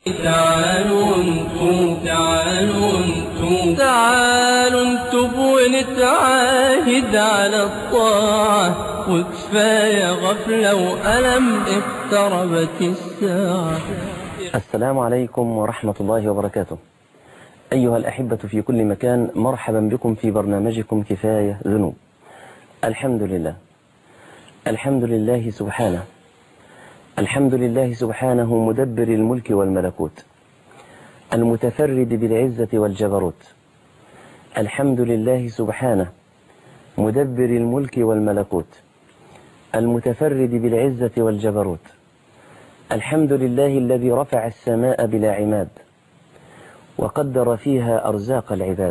تعالوا انتم تعالوا انتم تعالوا انتم ونتعاهد على الطاعة وكفاية غفلة وألم اقتربت الساعة السلام عليكم ورحمة الله وبركاته أيها الأحبة في كل مكان مرحبا بكم في برنامجكم كفاية ذنوب الحمد لله الحمد لله سبحانه الحمد لله سبحانه مدبر الملك والملكوت المتفرد بالعزة والجبروت الحمد لله سبحانه مدبر الملك والملكوت المتفرد بالعزة والجبروت الحمد لله الذي رفع السماء بلا عماد وقدر فيها أرزاق العباد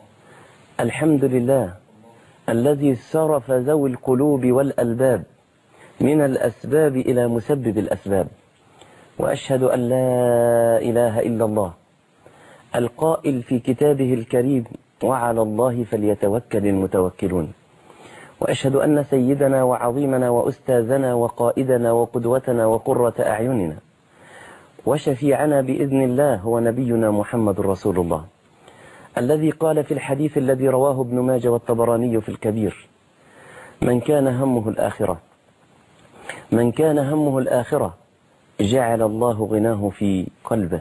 الحمد لله الذي صرف ذوي القلوب والألباب من الأسباب إلى مسبب الأسباب وأشهد أن لا إله إلا الله القائل في كتابه الكريم وعلى الله فليتوكل المتوكلون وأشهد أن سيدنا وعظيمنا وأستاذنا وقائدنا وقدوتنا وقرة أعيننا وشفيعنا بإذن الله هو نبينا محمد رسول الله الذي قال في الحديث الذي رواه ابن ماجه والطبراني في الكبير من كان همه الآخرة من كان همه الآخرة جعل الله غناه في قلبه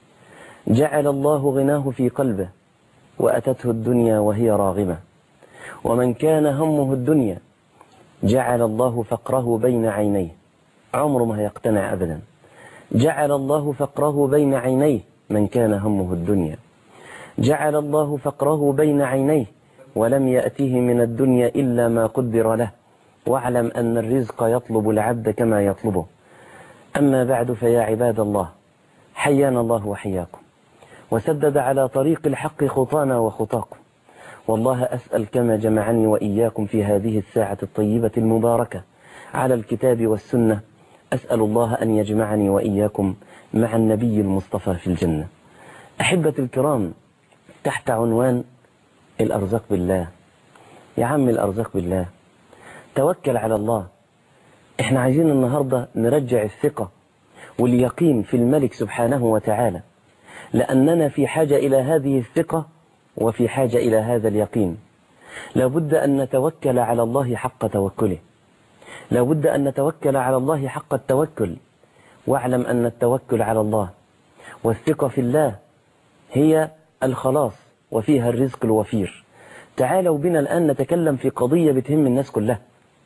جعل الله غناه في قلبه وأتته الدنيا وهي راغمة ومن كان همه الدنيا جعل الله فقره بين عينيه عمره ما يقتنع أبدا جعل الله فقره بين عينيه من كان همه الدنيا جعل الله فقره بين عينيه ولم يأته من الدنيا إلا ما قدر له واعلم أن الرزق يطلب العبد كما يطلبه أما بعد فيا عباد الله حيانا الله وحياكم وسدد على طريق الحق خطانا وخطاكم والله أسأل كما جمعني وإياكم في هذه الساعة الطيبة المباركة على الكتاب والسنة أسأل الله أن يجمعني وإياكم مع النبي المصطفى في الجنة أحبة الكرام تحت عنوان الأرزاق بالله يا عم الأرزاق بالله توكل على الله احنا عايزين النهاردة نرجع الثقة واليقين في الملك سبحانه وتعالى لأننا في حاجة إلى هذه الثقة وفي حاجة إلى هذا اليقين لابد أن نتوكل على الله حق توكله لابد أن نتوكل على الله حق التوكل واعلم أن التوكل على الله والثقة في الله هي الخلاص وفيها الرزق الوفير تعالوا بنا الآن نتكلم في قضية بتهم الناس كلها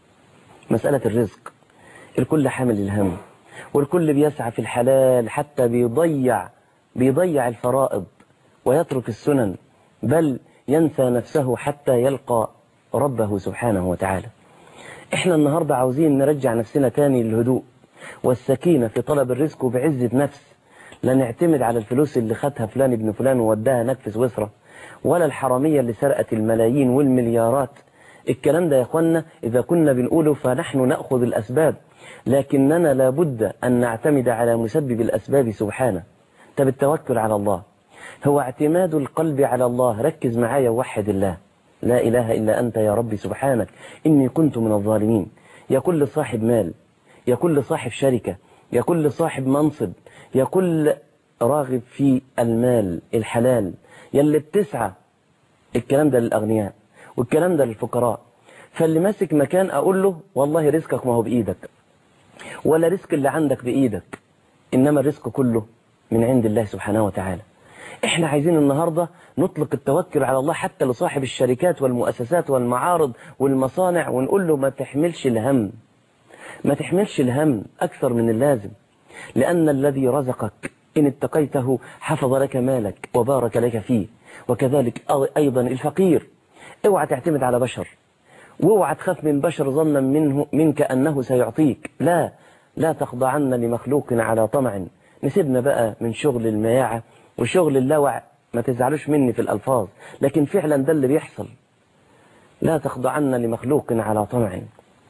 مسألة الرزق الكل حامل الهم والكل بيسعى في الحلال حتى بيضيع بيضيع الفرائض ويترك السنن بل ينسى نفسه حتى يلقى ربه سبحانه وتعالى احنا النهاردة عاوزين نرجع نفسنا تاني للهدوء والسكينة في طلب الرزق وبعزة نفس لا نعتمد على الفلوس اللي خدها فلان ابن فلان ووداها هناك في سويسرا ولا الحرامية اللي سرقت الملايين والمليارات الكلام ده يا اخوانا إذا كنا بنقوله فنحن نأخذ الأسباب لكننا لابد أن نعتمد على مسبب الأسباب سبحانه طب التوكل على الله هو اعتماد القلب على الله ركز معايا ووحد الله لا إله إلا أنت يا ربي سبحانك إني كنت من الظالمين يا كل صاحب مال يا كل صاحب شركة يا كل صاحب منصب يا كل راغب في المال الحلال يلي بتسعى الكلام ده للأغنياء والكلام ده للفقراء فاللي ماسك مكان أقول له والله رزقك ما هو بإيدك ولا رزق اللي عندك بإيدك إنما الرزق كله من عند الله سبحانه وتعالى احنا عايزين النهاردة نطلق التوكل على الله حتى لصاحب الشركات والمؤسسات والمعارض والمصانع ونقول له ما تحملش الهم ما تحملش الهم أكثر من اللازم لأن الذي رزقك إن اتقيته حفظ لك مالك وبارك لك فيه وكذلك أيضا الفقير اوعى تعتمد على بشر واوعى تخاف من بشر ظنا منه منك أنه سيعطيك لا لا تخضعن لمخلوق على طمع نسيبنا بقى من شغل المياعة وشغل اللوع ما تزعلوش مني في الألفاظ لكن فعلا ده اللي بيحصل لا تخضعن لمخلوق على طمع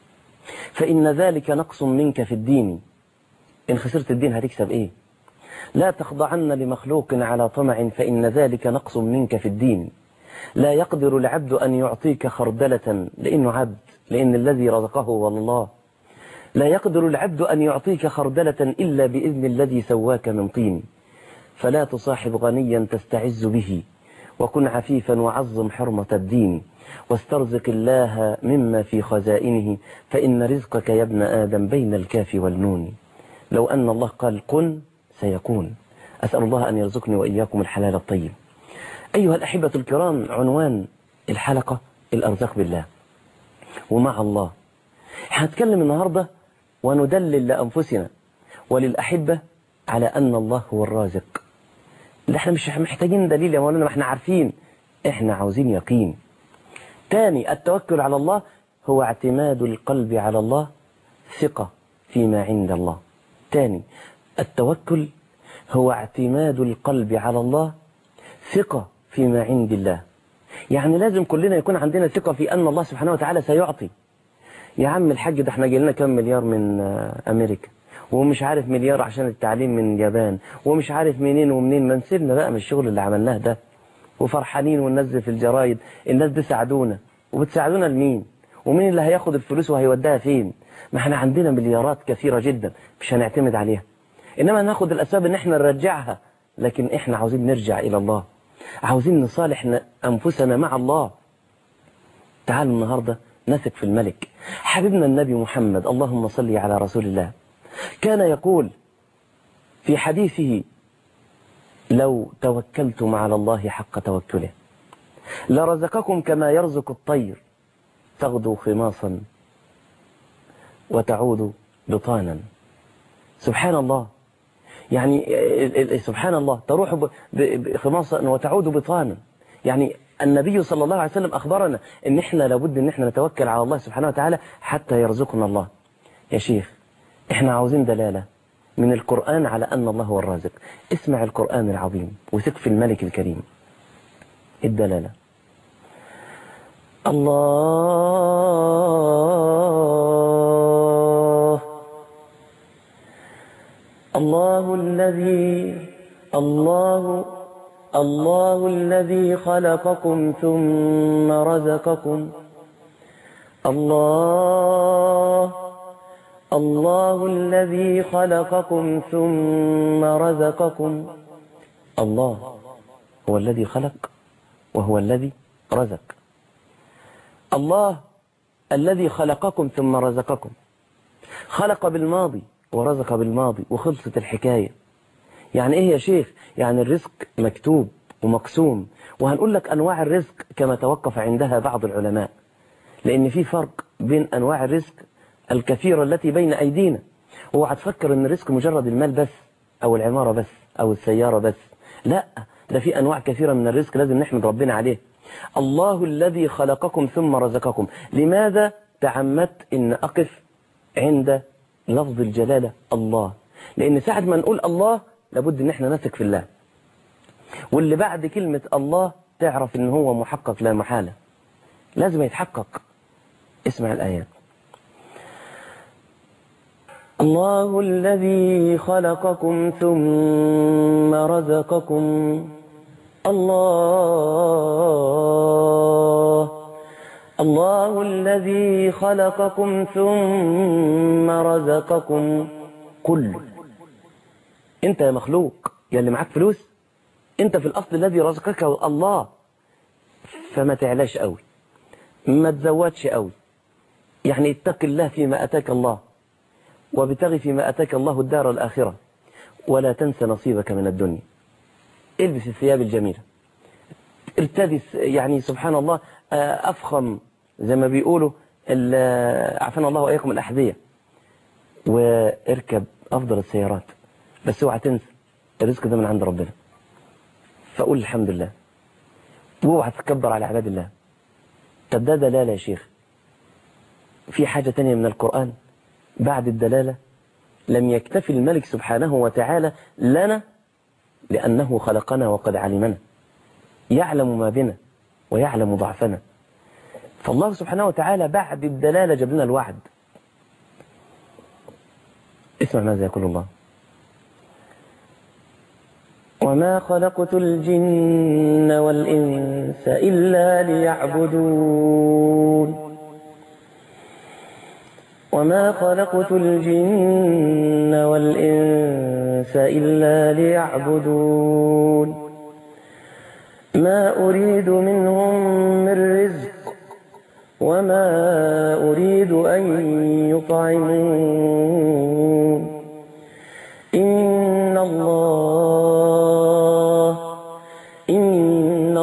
فإن ذلك نقص منك في الدين إن خسرت الدين هتكسب إيه لا تخضعن لمخلوق على طمع فإن ذلك نقص منك في الدين لا يقدر العبد أن يعطيك خردلة لأنه عبد لأن الذي رزقه هو الله لا يقدر العبد أن يعطيك خردلة إلا بإذن الذي سواك من طين فلا تصاحب غنيا تستعز به وكن عفيفا وعظم حرمة الدين واسترزق الله مما في خزائنه فإن رزقك يا ابن آدم بين الكاف والنون لو أن الله قال كن سيكون أسأل الله أن يرزقني وإياكم الحلال الطيب أيها الأحبة الكرام عنوان الحلقة الأرزاق بالله ومع الله هنتكلم النهاردة وندلل لأنفسنا وللأحبة على أن الله هو الرازق اللي احنا مش محتاجين دليل يا مولانا ما احنا عارفين احنا عاوزين يقين تاني التوكل على الله هو اعتماد القلب على الله ثقة فيما عند الله تاني التوكل هو اعتماد القلب على الله ثقة فيما عند الله يعني لازم كلنا يكون عندنا ثقة في أن الله سبحانه وتعالى سيعطي يا عم الحاج ده احنا جيلنا كام مليار من أمريكا ومش عارف مليار عشان التعليم من اليابان ومش عارف منين ومنين ما نسيبنا بقى من الشغل اللي عملناه ده وفرحانين وننزل في الجرايد الناس دي ساعدونا وبتساعدونا لمين ومين اللي هياخد الفلوس وهيوديها فين ما احنا عندنا مليارات كثيرة جدا مش هنعتمد عليها انما ناخد الاسباب ان احنا نرجعها لكن احنا عاوزين نرجع الى الله عاوزين نصالح انفسنا مع الله تعالوا النهاردة نثق في الملك حبيبنا النبي محمد اللهم صل على رسول الله كان يقول في حديثه لو توكلتم على الله حق توكله لرزقكم كما يرزق الطير تغدو خماصا وتعود بطانا سبحان الله يعني سبحان الله تروح خماصا وتعود بطانا يعني النبي صلى الله عليه وسلم أخبرنا ان احنا لابد ان احنا نتوكل على الله سبحانه وتعالى حتى يرزقنا الله يا شيخ احنا عاوزين دلالة من القرآن على أن الله هو الرازق اسمع القرآن العظيم وثق في الملك الكريم الدلالة الله الله الذي الله الله الذي خلقكم ثم رزقكم الله الله الذي خلقكم ثم رزقكم الله هو الذي خلق وهو الذي رزق الله الذي خلقكم ثم رزقكم خلق بالماضي ورزق بالماضي وخلصت الحكاية يعني ايه يا شيخ يعني الرزق مكتوب ومقسوم وهنقول لك انواع الرزق كما توقف عندها بعض العلماء لان في فرق بين انواع الرزق الكثيرة التي بين أيدينا اوعى تفكر ان الرزق مجرد المال بس أو العمارة بس أو السيارة بس لا ده في أنواع كثيرة من الرزق لازم نحمد ربنا عليه الله الذي خلقكم ثم رزقكم لماذا تعمدت ان أقف عند لفظ الجلالة الله لأن ساعة ما نقول الله لابد ان احنا نثق في الله واللي بعد كلمة الله تعرف ان هو محقق لا محالة لازم يتحقق اسمع الآيات الله الذي خلقكم ثم رزقكم الله الله الذي خلقكم ثم رزقكم كل انت يا مخلوق يا اللي معاك فلوس انت في الاصل الذي رزقك الله فما تعلاش قوي ما تزودش قوي يعني اتق الله فيما اتاك الله وابتغ فيما أتاك الله الدار الآخرة ولا تنس نصيبك من الدنيا البس الثياب الجميلة ارتدي يعني سبحان الله أفخم زي ما بيقولوا عفنا الله وإياكم الأحذية واركب أفضل السيارات بس اوعى تنسى الرزق ده من عند ربنا فقول الحمد لله واوعى تتكبر على عباد الله طب ده دلالة يا شيخ في حاجة تانية من القرآن بعد الدلالة لم يكتفي الملك سبحانه وتعالى لنا لأنه خلقنا وقد علمنا يعلم ما بنا ويعلم ضعفنا فالله سبحانه وتعالى بعد الدلالة جاب لنا الوعد اسمع ماذا يقول الله وما خلقت الجن والإنس إلا ليعبدون وما خلقت الجن والإنس والإنس إلا ليعبدون ما أريد منهم من رزق وما أريد أن يطعمون إن الله إن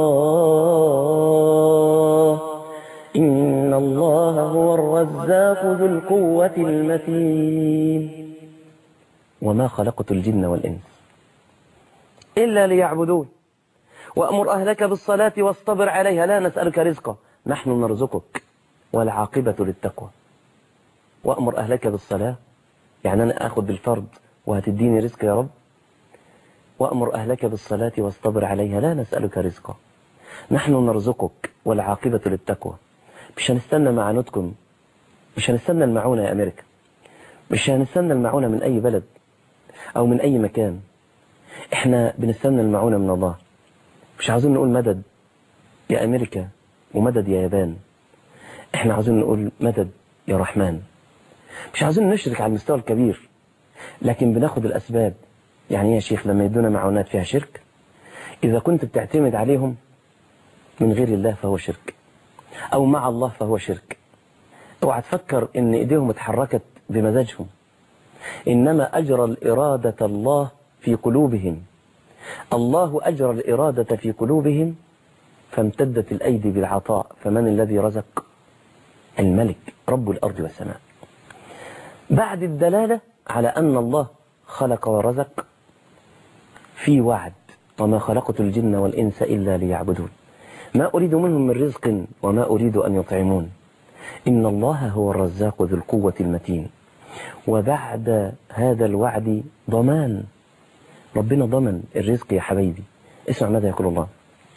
الله إن الله هو الرزاق ذو القوة المتين وما خلقت الجن والإنس إلا ليعبدون وأمر أهلك بالصلاة واصطبر عليها لا نسألك رزقا نحن نرزقك والعاقبة للتقوى وأمر أهلك بالصلاة يعني أنا أخذ بالفرض وهتديني رزق يا رب وأمر أهلك بالصلاة واصطبر عليها لا نسألك رزقا نحن نرزقك والعاقبة للتقوى مش هنستنى معاناتكم مش هنستنى المعونة يا أمريكا مش هنستنى المعونة من أي بلد أو من أي مكان إحنا بنستنى المعونة من الله مش عاوزين نقول مدد يا أمريكا ومدد يا يابان إحنا عاوزين نقول مدد يا رحمن مش عاوزين نشرك على المستوى الكبير لكن بناخد الأسباب يعني إيه يا شيخ لما يدونا معونات فيها شرك إذا كنت بتعتمد عليهم من غير الله فهو شرك أو مع الله فهو شرك اوعى تفكر إن إيديهم اتحركت بمزاجهم إنما أجرى الإرادة الله في قلوبهم الله أجرى الإرادة في قلوبهم فامتدت الأيدي بالعطاء فمن الذي رزق الملك رب الأرض والسماء بعد الدلالة على أن الله خلق ورزق في وعد وما خلقت الجن والإنس إلا ليعبدون ما أريد منهم من رزق وما أريد أن يطعمون إن الله هو الرزاق ذو القوة المتين وبعد هذا الوعد ضمان ربنا ضمن الرزق يا حبيبي اسمع ماذا يقول الله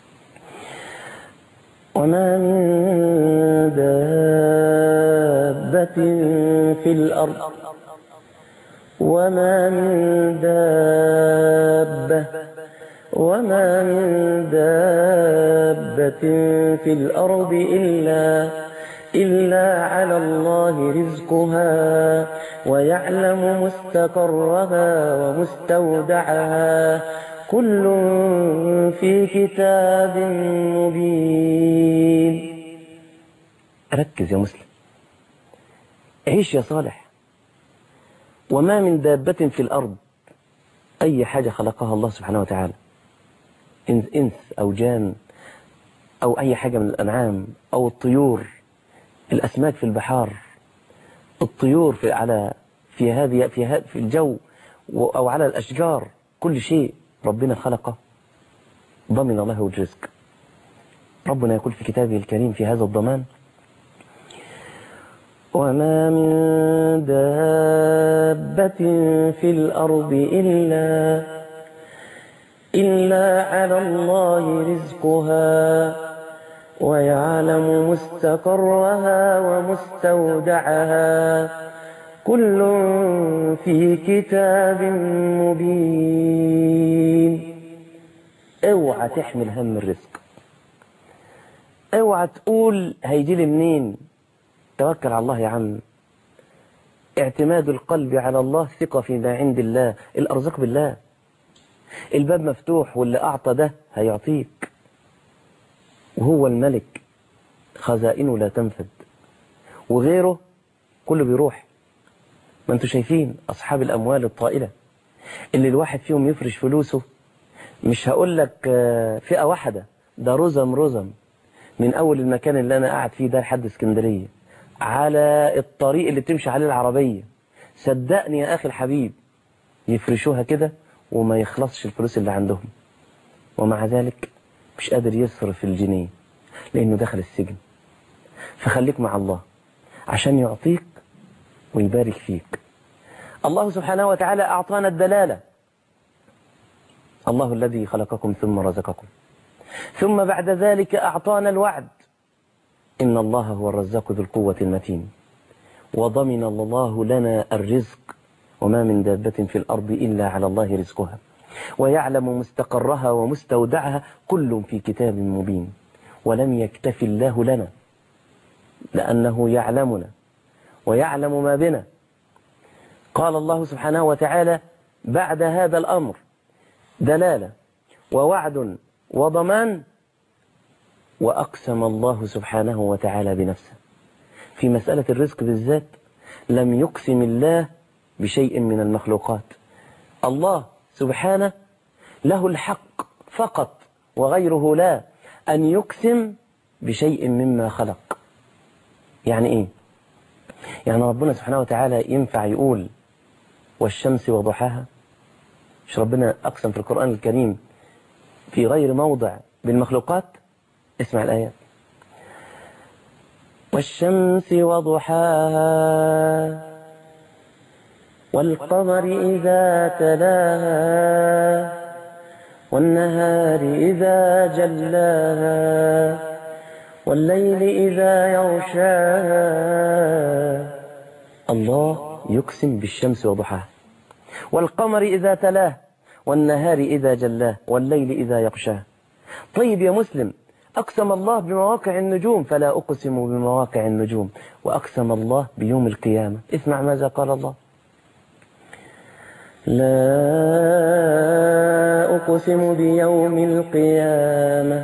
وما من دابة في الأرض وما من دابة وما من دابة في الأرض إلا إلا على الله رزقها ويعلم مستقرها ومستودعها كل في كتاب مبين ركز يا مسلم عيش يا صالح وما من دابة في الأرض أي حاجة خلقها الله سبحانه وتعالى إنس أو جان أو أي حاجة من الأنعام أو الطيور الأسماك في البحار الطيور في على في هذه في هذا في الجو أو على الأشجار كل شيء ربنا خلقه ضمن له الرزق ربنا يقول في كتابه الكريم في هذا الضمان وما من دابة في الأرض إلا إلا على الله رزقها ويعلم مستقرها ومستودعها كل في كتاب مبين اوعى تحمل هم الرزق اوعى تقول هيجي لي منين توكل على الله يا عم اعتماد القلب على الله ثقة فيما عند الله الأرزاق بالله الباب مفتوح واللي أعطى ده هيعطيك وهو الملك خزائنه لا تنفد وغيره كله بيروح ما انتوا شايفين أصحاب الأموال الطائلة اللي الواحد فيهم يفرش فلوسه مش هقول لك فئة واحدة ده رزم رزم من أول المكان اللي أنا قاعد فيه ده لحد اسكندرية على الطريق اللي بتمشي عليه العربية صدقني يا أخي الحبيب يفرشوها كده وما يخلصش الفلوس اللي عندهم ومع ذلك مش قادر يصرف الجنيه لأنه دخل السجن فخليك مع الله عشان يعطيك ويبارك فيك الله سبحانه وتعالى أعطانا الدلالة الله الذي خلقكم ثم رزقكم ثم بعد ذلك أعطانا الوعد إن الله هو الرزاق ذو القوة المتين وضمن الله لنا الرزق وما من دابة في الأرض إلا على الله رزقها ويعلم مستقرها ومستودعها كل في كتاب مبين ولم يكتف الله لنا لأنه يعلمنا ويعلم ما بنا قال الله سبحانه وتعالى بعد هذا الأمر دلالة ووعد وضمان وأقسم الله سبحانه وتعالى بنفسه في مسألة الرزق بالذات لم يقسم الله بشيء من المخلوقات الله سبحانه له الحق فقط وغيره لا أن يقسم بشيء مما خلق يعني إيه يعني ربنا سبحانه وتعالى ينفع يقول والشمس وضحاها مش ربنا أقسم في القرآن الكريم في غير موضع بالمخلوقات اسمع الآيات والشمس وضحاها والقمر إذا تلاها والنهار إذا جلاها والليل إذا يغشاها الله يقسم بالشمس وضحاها والقمر إذا تلاه والنهار إذا جلاه والليل إذا يغشاه طيب يا مسلم أقسم الله بمواقع النجوم فلا أقسم بمواقع النجوم وأقسم الله بيوم القيامة اسمع ماذا قال الله لا أقسم بيوم القيامة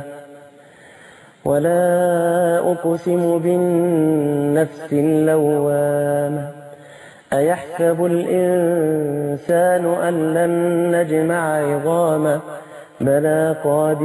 ولا أقسم بالنفس اللوامة أيحسب الإنسان أن لن نجمع عظامه بلى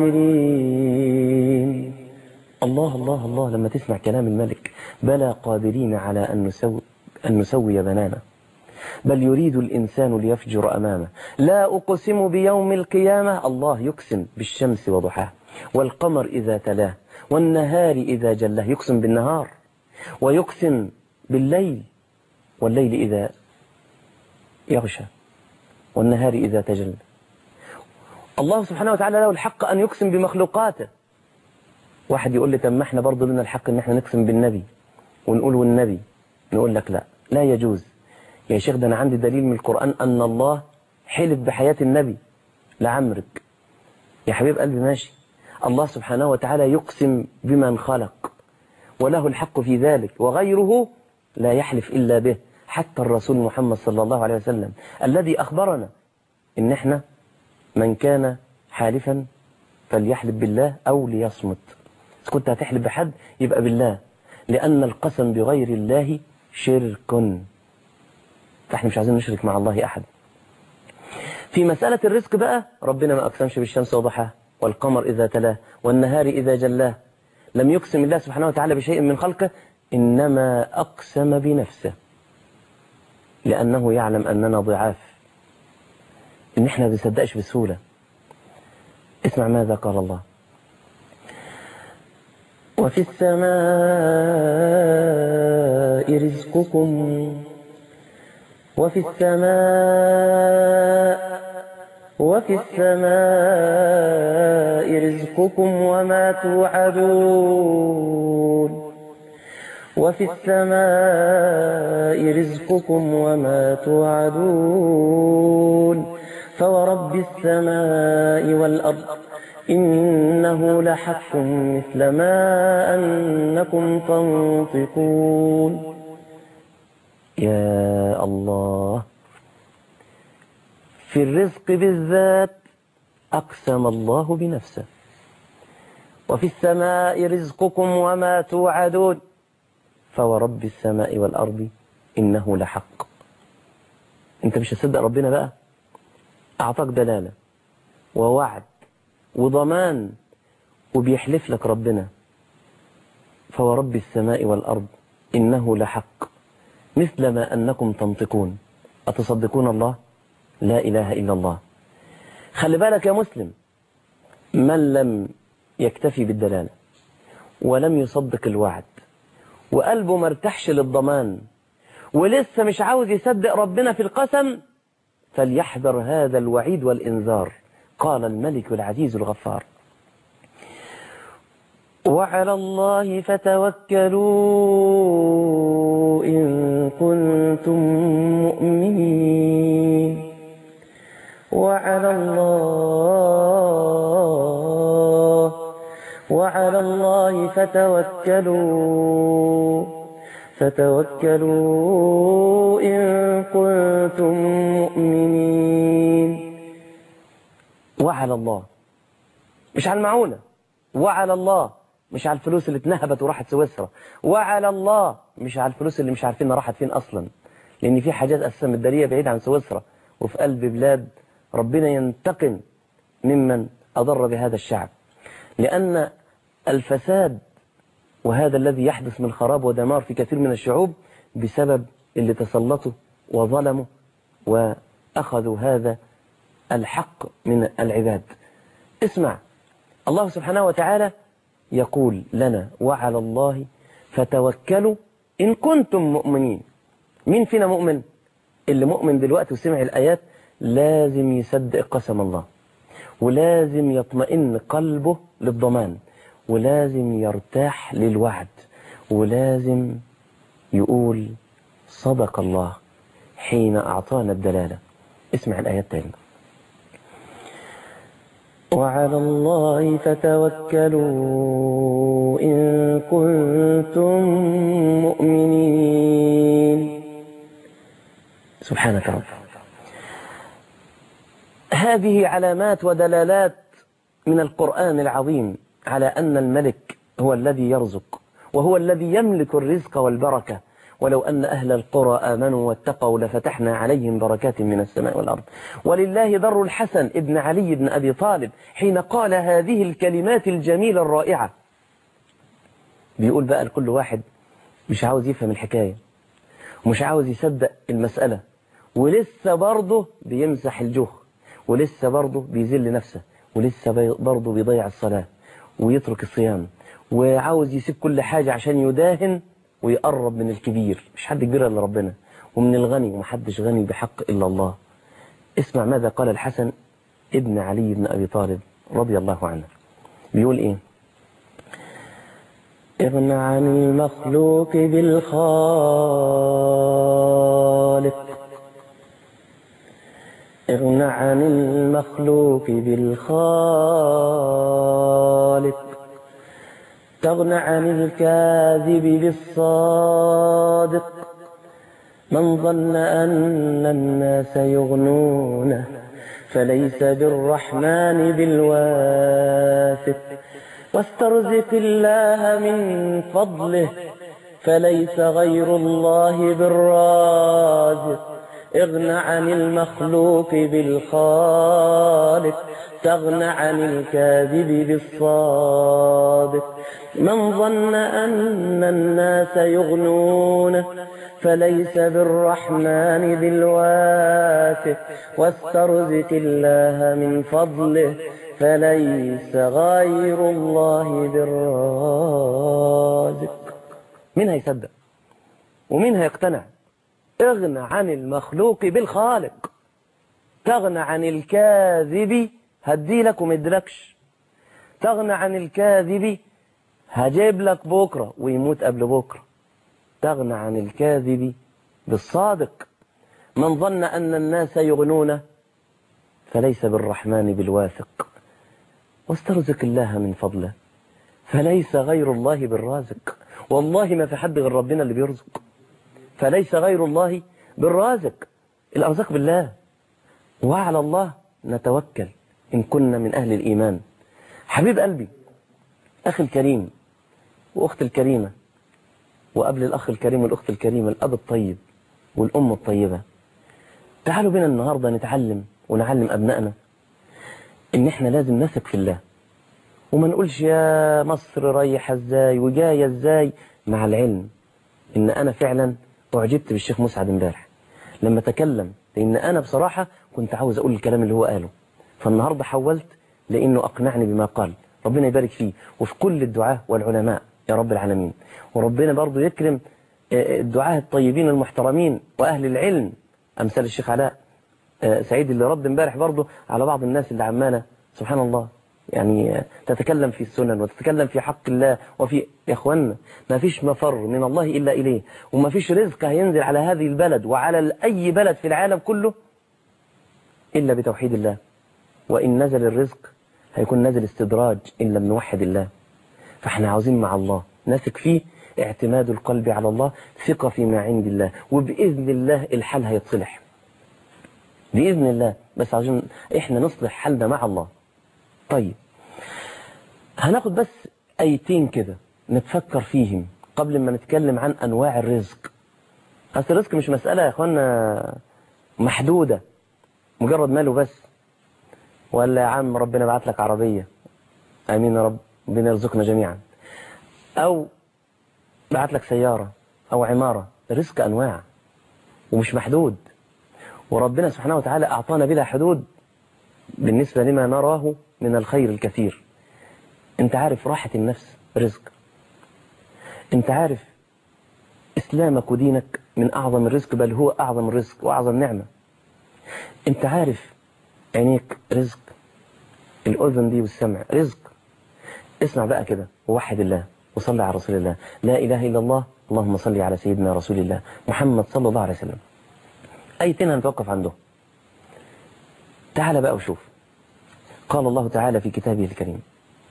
قادرين الله الله الله لما تسمع كلام الملك بلى قادرين على أن نسوي, أن نسوي بنانا بل يريد الإنسان ليفجر أمامه لا أقسم بيوم القيامة الله يقسم بالشمس وضحاها والقمر إذا تلاه والنهار إذا جلاه يقسم بالنهار ويقسم بالليل والليل إذا يغشى والنهار إذا تجلى الله سبحانه وتعالى له الحق أن يقسم بمخلوقاته واحد يقول لي طب ما احنا برضه لنا الحق ان احنا نقسم بالنبي ونقول والنبي نقول لك لا لا يجوز يا شيخ ده انا عندي دليل من القرآن ان الله حلف بحياة النبي لعمرك يا حبيب قلبي ماشي الله سبحانه وتعالى يقسم بمن خلق وله الحق في ذلك وغيره لا يحلف إلا به حتى الرسول محمد صلى الله عليه وسلم الذي أخبرنا إن إحنا من كان حالفا فليحلف بالله أو ليصمت إذا كنت هتحلف بحد يبقى بالله لأن القسم بغير الله شرك فإحنا مش عايزين نشرك مع الله أحد في مسألة الرزق بقى ربنا ما أقسمش بالشمس وضحاها والقمر إذا تلاه والنهار إذا جلاه لم يقسم الله سبحانه وتعالى بشيء من خلقه إنما أقسم بنفسه لأنه يعلم أننا ضعاف إن إحنا ما بنصدقش بسهولة اسمع ماذا قال الله وفي السماء رزقكم وفي السماء وفي السماء رزقكم وما توعدون وفي السماء رزقكم وما توعدون فورب السماء والأرض إنه لحق مثل ما أنكم تنطقون يا الله في الرزق بالذات أقسم الله بنفسه وفي السماء رزقكم وما توعدون فورب السماء والأرض إنه لحق أنت مش هتصدق ربنا بقى أعطاك دلالة ووعد وضمان وبيحلف لك ربنا فورب السماء والأرض إنه لحق مثل ما أنكم تنطقون أتصدقون الله لا إله إلا الله خلي بالك يا مسلم من لم يكتفي بالدلالة ولم يصدق الوعد وقلبه ما ارتاحش للضمان ولسه مش عاوز يصدق ربنا في القسم فليحذر هذا الوعيد والإنذار قال الملك العزيز الغفار وعلى الله فتوكلوا إن كنتم مؤمنين وعلى الله وعلى الله فتوكلوا فتوكلوا إن كنتم مؤمنين وعلى الله مش على المعونة وعلى الله مش على الفلوس اللي اتنهبت وراحت سويسرا وعلى الله مش على الفلوس اللي مش عارفين راحت فين أصلا لأن في حاجات أساسا متدارية بعيد عن سويسرا وفي قلب بلاد ربنا ينتقم ممن أضر بهذا الشعب لأن الفساد وهذا الذي يحدث من خراب ودمار في كثير من الشعوب بسبب اللي تسلطوا وظلموا وأخذوا هذا الحق من العباد اسمع الله سبحانه وتعالى يقول لنا وعلى الله فتوكلوا إن كنتم مؤمنين مين فينا مؤمن اللي مؤمن دلوقتي وسمع الآيات لازم يصدق قسم الله ولازم يطمئن قلبه للضمان ولازم يرتاح للوعد ولازم يقول صدق الله حين أعطانا الدلالة اسمع الآيات تاني وعلى الله فتوكلوا إن كنتم مؤمنين سبحانك رب هذه علامات ودلالات من القرآن العظيم على أن الملك هو الذي يرزق وهو الذي يملك الرزق والبركة ولو أن أهل القرى آمنوا واتقوا لفتحنا عليهم بركات من السماء والأرض ولله در الحسن ابن علي بن أبي طالب حين قال هذه الكلمات الجميلة الرائعة بيقول بقى لكل واحد مش عاوز يفهم الحكاية ومش عاوز يصدق المسألة ولسه برضه بيمسح الجه ولسه برضه بيذل نفسه ولسه برضه بيضيع الصلاة ويترك الصيام وعاوز يسيب كل حاجة عشان يداهن ويقرب من الكبير مش حد كبير إلا ربنا ومن الغني ومحدش غني بحق إلا الله اسمع ماذا قال الحسن ابن علي بن أبي طالب رضي الله عنه بيقول إيه اغنى عن المخلوق بالخالق اغنى عن المخلوق بالخالق تغنى عن الكاذب بالصادق من ظن أن الناس يغنونه فليس بالرحمن بالواثق واسترزق الله من فضله فليس غير الله بالرازق اغنى عن المخلوق بالخالق تغنى عن الكاذب بالصادق من ظن أن الناس يغنونه فليس بالرحمن بالواثق واسترزق الله من فضله فليس غير الله بالرازق مين هيصدق ومين هيقتنع اغنى عن المخلوق بالخالق تغنى عن الكاذب هديلك ومدلكش تغنى عن الكاذب هجيب لك بكرة ويموت قبل بكرة تغنى عن الكاذب بالصادق من ظن أن الناس يغنون فليس بالرحمن بالواثق واسترزق الله من فضله فليس غير الله بالرازق والله ما في حد غير ربنا اللي بيرزق فليس غير الله بالرازق الأرزاق بالله وعلى الله نتوكل إن كنا من أهل الإيمان حبيب قلبي أخي الكريم وأخت الكريمة وقبل الأخ الكريم والأخت الكريمة الأب الطيب والأم الطيبة تعالوا بنا النهاردة نتعلم ونعلم أبنائنا إن إحنا لازم نثق في الله وما نقولش يا مصر رايحة إزاي وجاية إزاي مع العلم إن أنا فعلا أعجبت بالشيخ مسعد امبارح لما تكلم لأن أنا بصراحة كنت عاوز أقول الكلام اللي هو قاله فالنهاردة حولت لأنه أقنعني بما قال ربنا يبارك فيه وفي كل الدعاة والعلماء يا رب العالمين وربنا برضو يكرم الدعاة الطيبين المحترمين وأهل العلم أمثال الشيخ علاء سعيد اللي رد امبارح برضو على بعض الناس اللي عمالة سبحان الله يعني تتكلم في السنن وتتكلم في حق الله وفي يا اخوانا ما فيش مفر من الله إلا إليه وما فيش رزق هينزل على هذه البلد وعلى أي بلد في العالم كله إلا بتوحيد الله وإن نزل الرزق هيكون نزل استدراج إن لم نوحد الله فاحنا عاوزين مع الله نثق فيه اعتماد القلب على الله ثقة فيما عند الله وبإذن الله الحال هيتصلح بإذن الله بس عشان إحنا نصلح حالنا مع الله طيب هناخد بس أيتين كده نتفكر فيهم قبل ما نتكلم عن أنواع الرزق أصل الرزق مش مسألة يا أخوانا محدودة مجرد ماله بس ولا يا عم ربنا بعت لك عربية آمين يا رب ربنا يرزقنا جميعا أو بعت لك سيارة أو عمارة الرزق أنواع ومش محدود وربنا سبحانه وتعالى أعطانا بلا حدود بالنسبة لما نراه من الخير الكثير انت عارف راحة النفس رزق انت عارف اسلامك ودينك من اعظم الرزق بل هو اعظم الرزق واعظم نعمة انت عارف عينيك رزق الاذن دي والسمع رزق اسمع بقى كده ووحد الله وصلي على رسول الله لا اله الا الله اللهم صل على سيدنا رسول الله محمد صلى الله عليه وسلم ايتين هنتوقف عنده تعال بقى وشوف قال الله تعالى في كتابه الكريم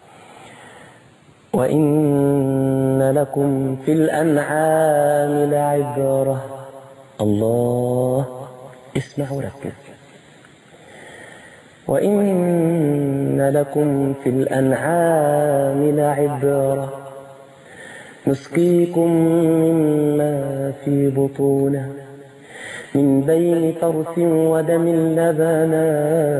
وإن لكم في الأنعام لعبرة الله اسمع وركز وإن لكم في الأنعام لعبرة نسقيكم مما في بطونه من بين فرث ودم لبنا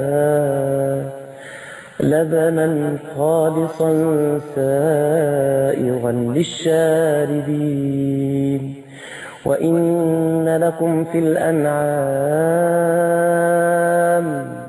لبنا خالصا سائغا للشاربين وإن لكم في الأنعام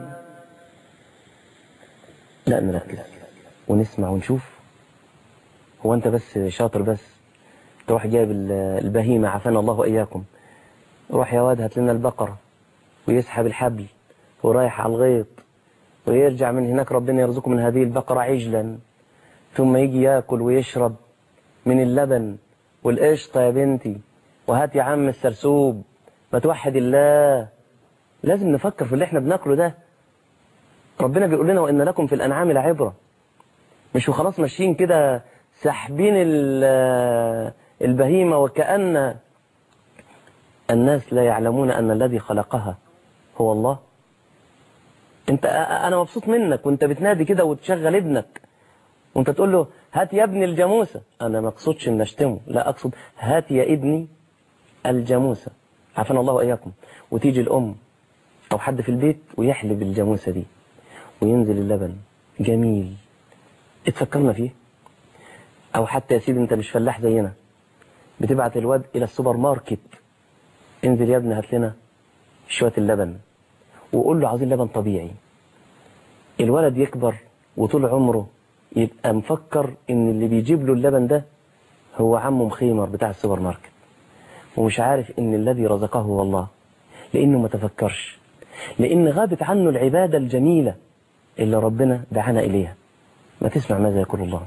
لا نركز ونسمع ونشوف هو أنت بس شاطر بس تروح جايب البهيمة عافانا الله وإياكم روح يا واد هات لنا البقرة ويسحب الحبل ورايح على الغيط ويرجع من هناك ربنا يرزقه من هذه البقرة عجلا ثم يجي ياكل ويشرب من اللبن والقشطة يا بنتي وهات يا عم السرسوب ما توحد الله لازم نفكر في اللي احنا بناكله ده ربنا بيقول لنا وإن لكم في الأنعام لعبرة مش وخلاص ماشيين كده ساحبين البهيمة وكأن الناس لا يعلمون أن الذي خلقها هو الله انت انا مبسوط منك وانت بتنادي كده وتشغل ابنك وانت تقول له هات يا ابني الجاموسه انا ما اقصدش ان اشتمه لا اقصد هات يا ابني الجاموسه عافانا الله واياكم وتيجي الام او حد في البيت ويحلب الجاموسه دي وينزل اللبن جميل اتفكرنا فيه او حتى يا سيدي انت مش فلاح زينا بتبعت الواد الى السوبر ماركت انزل يا ابني هات لنا شويه اللبن وقول له عاوزين لبن طبيعي الولد يكبر وطول عمره يبقى مفكر ان اللي بيجيب له اللبن ده هو عمه مخيمر بتاع السوبر ماركت ومش عارف ان الذي رزقه هو الله لانه ما تفكرش لان غابت عنه العبادة الجميلة اللي ربنا دعانا اليها ما تسمع ماذا يقول الله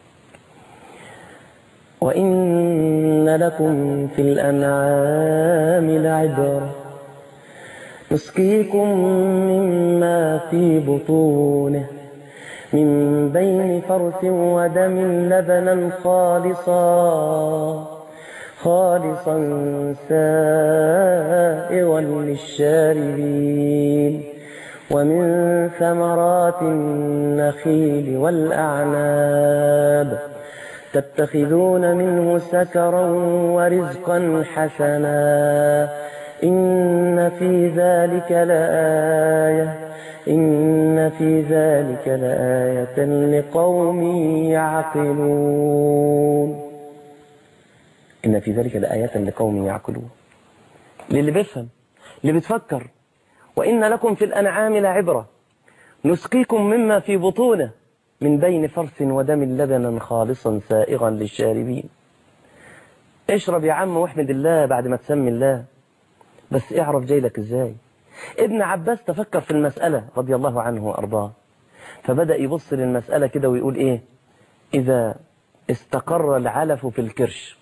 وإن لكم في الأنعام لعبرة نسقيكم مما في بطونه من بين فرث ودم لبنا خالصا خالصا سائغا للشاربين ومن ثمرات النخيل والأعناب تتخذون منه سكرا ورزقا حسنا إن في ذلك لآية إن في ذلك لآية لقوم يعقلون إن في ذلك لآية لقوم يعقلون للي بيفهم اللي بتفكر وإن لكم في الأنعام لعبرة نسقيكم مما في بطونه من بين فرث ودم لبنا خالصا سائغا للشاربين اشرب يا عم واحمد الله بعد ما تسمي الله بس اعرف جايلك ازاي ابن عباس تفكر في المسألة رضي الله عنه وأرضاه فبدأ يبص للمسألة كده ويقول ايه إذا استقر العلف في الكرش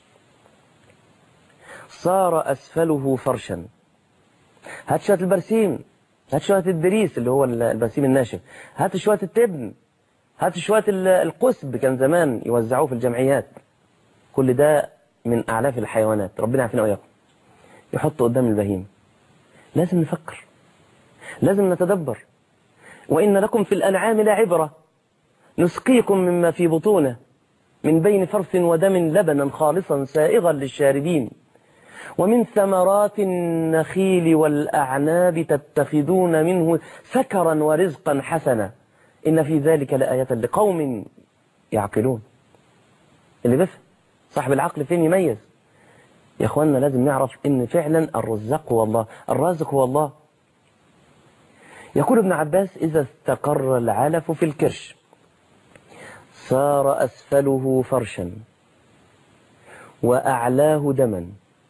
صار أسفله فرشا هات شوية البرسيم هات شوية الدريس اللي هو البرسيم الناشف هات شوية التبن هات شوية القسب كان زمان يوزعوه في الجمعيات كل ده من أعلاف الحيوانات ربنا يعافينا وإياكم يحط قدام البهيمة لازم نفكر لازم نتدبر وإن لكم في الأنعام لعبرة نسقيكم مما في بطونه من بين فرث ودم لبنا خالصا سائغا للشاربين ومن ثمرات النخيل والأعناب تتخذون منه سكرا ورزقا حسنا إن في ذلك لآية لقوم يعقلون اللي بفهم صاحب العقل فين يميز يا اخوانا لازم نعرف ان فعلا الرزاق هو الله الرازق هو الله يقول ابن عباس اذا استقر العلف في الكرش صار اسفله فرشا واعلاه دما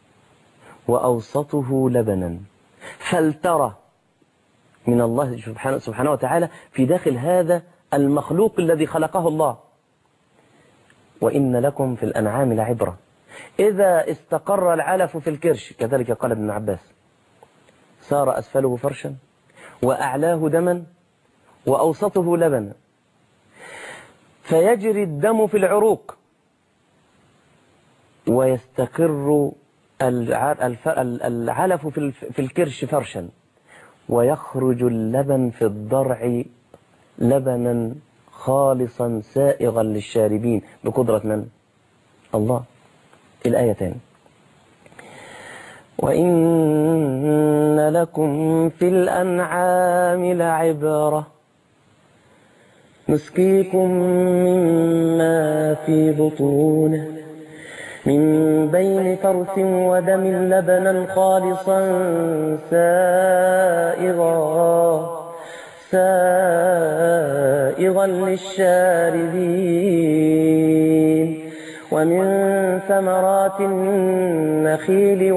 واوسطه لبنا فلترى من الله سبحانه, سبحانه وتعالى في داخل هذا المخلوق الذي خلقه الله وإن لكم في الأنعام لعبرة إذا استقر العلف في الكرش كذلك قال ابن عباس صار أسفله فرشا وأعلاه دما وأوسطه لبنا فيجري الدم في العروق ويستقر العلف في الكرش فرشا ويخرج اللبن في الضرع لبنا خالصا سائغا للشاربين بقدرة من؟ الله الآية تاني وإن لكم في الأنعام لعبرة نسقيكم مما في بطونه من بين فرث ودم لبنا خالصا سائغا سائغا للشاربين ومن ثمرات النخيل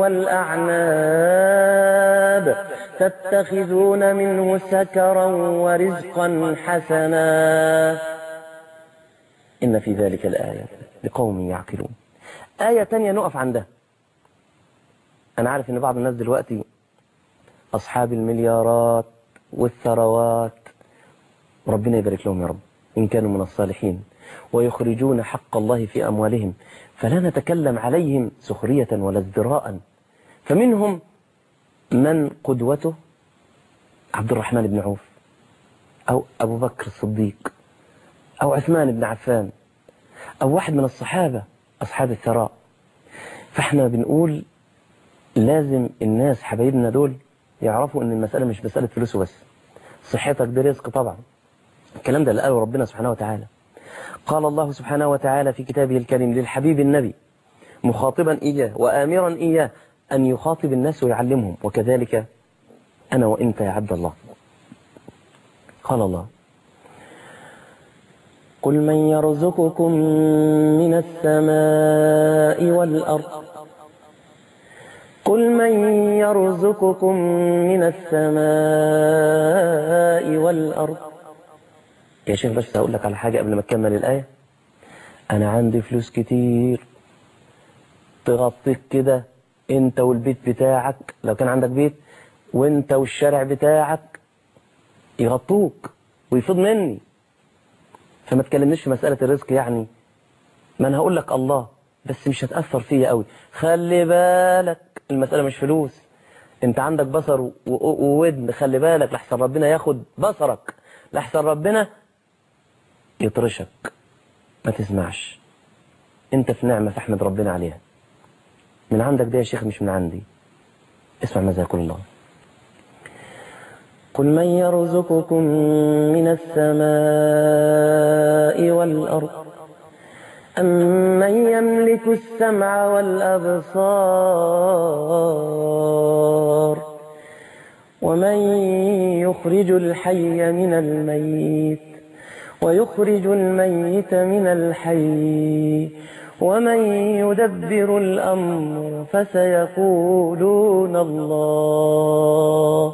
والأعناب تتخذون منه سكرا ورزقا حسنا إن في ذلك الآية لقوم يعقلون آية تانية نقف عندها أنا عارف إن بعض الناس دلوقتي أصحاب المليارات والثروات ربنا يبارك لهم يا رب إن كانوا من الصالحين ويخرجون حق الله في أموالهم فلا نتكلم عليهم سخرية ولا ازدراء فمنهم من قدوته عبد الرحمن بن عوف أو أبو بكر الصديق أو عثمان بن عفان أو واحد من الصحابة أصحاب الثراء فاحنا بنقول لازم الناس حبايبنا دول يعرفوا ان المسألة مش مسألة فلوس بس صحتك دي رزق طبعا الكلام ده اللي قاله ربنا سبحانه وتعالى قال الله سبحانه وتعالى في كتابه الكريم للحبيب النبي مخاطبا إياه وآمرا إياه أن يخاطب الناس ويعلمهم وكذلك أنا وإنت يا عبد الله قال الله قل من يرزقكم من السماء والأرض قل من يرزقكم من السماء والأرض يا شيخ بس هقول لك على حاجة قبل ما تكمل الآية أنا عندي فلوس كتير تغطيك كده أنت والبيت بتاعك لو كان عندك بيت وأنت والشارع بتاعك يغطوك ويفيض مني فما تكلمنيش في مسألة الرزق يعني ما أنا هقول لك الله بس مش هتأثر فيا قوي خلي بالك المسألة مش فلوس انت عندك بصر وودن خلي بالك لحسن ربنا ياخد بصرك لحسن ربنا يطرشك ما تسمعش انت في نعمة فاحمد ربنا عليها من عندك ده يا شيخ مش من عندي اسمع ماذا يقول الله قل من يرزقكم من السماء والأرض أمن يملك السمع والأبصار ومن يخرج الحي من الميت ويخرج الميت من الحي ومن يدبر الأمر فسيقولون الله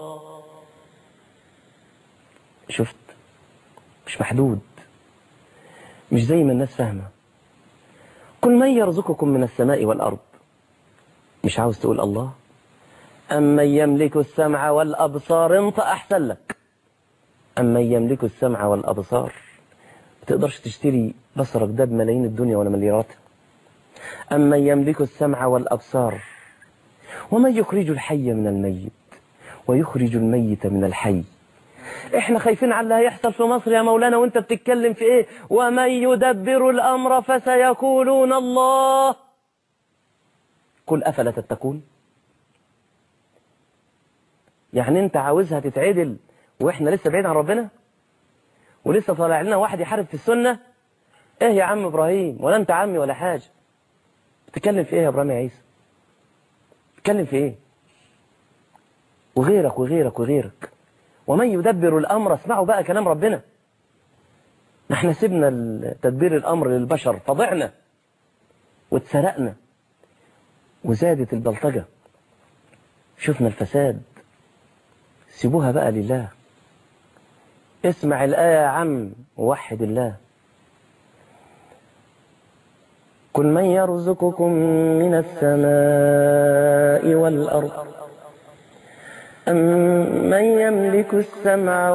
شفت مش محدود مش زي ما الناس فاهمه قل من يرزقكم من السماء والأرض مش عاوز تقول الله أمن يملك السمع والأبصار انت أحسن لك أمن يملك السمع والأبصار ما تقدرش تشتري بصرك ده بملايين الدنيا ولا ملياراتها أمن يملك السمع والأبصار ومن يخرج الحي من الميت ويخرج الميت من الحي احنا خايفين على اللي هيحصل في مصر يا مولانا وانت بتتكلم في ايه ومن يدبر الامر فسيقولون الله قل افلا تتقون يعني انت عاوزها تتعدل واحنا لسه بعيد عن ربنا ولسه طالع لنا واحد يحارب في السنه ايه يا عم ابراهيم ولا انت عمي ولا حاجه بتتكلم في ايه يا ابراهيم يا عيسى بتتكلم في ايه وغيرك وغيرك وغيرك ومن يدبر الامر اسمعوا بقى كلام ربنا احنا سيبنا تدبير الامر للبشر فضعنا واتسرقنا وزادت البلطجه شفنا الفساد سيبوها بقى لله اسمع الآية يا عم ووحد الله قل من يرزقكم من السماء والأرض أم من يملك السمع